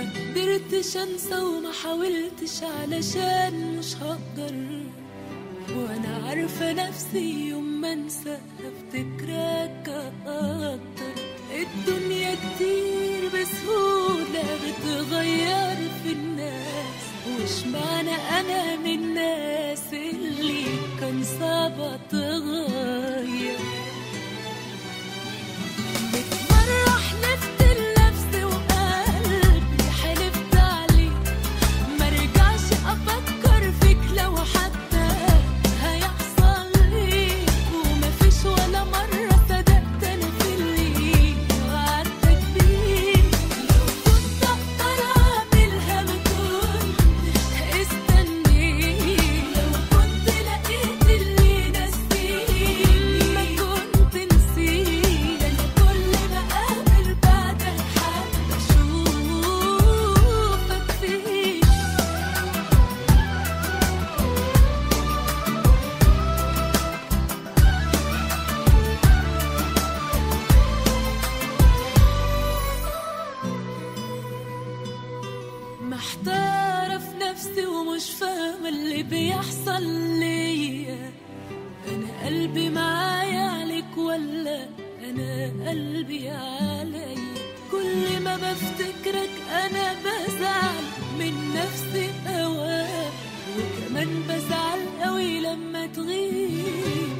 ما قدرتش انسى وما حاولتش علشان مش هقدر وانا عارفة نفسي يوم ما انسى هفتكرك اكتر الدنيا كتير بسهولة بتغير في الناس وش معنى انا من الناس اللي كان صعب اتغير مرة حلفت لنفسي وقلبي حلفت عليه مرجعش افكر فيك لو حتى هيحصل لي ومفيش ولا مرة صدقت انا في اللي وعدتك بيه لو كنت اقدر اعملها ما كنتش استنيت لو كنت لقيت اللي نسيني ما كنت نسيت انا كل ما اقابل بعدك حتى اشوفك فيه محتارة في نفسي ومش فاهمة اللي بيحصل ليا أنا قلبي معايا عليك ولا أنا قلبي عليا كل ما بفتكرك أنا بزعل من نفسي أوام وكمان بزعل قوي لما تغيب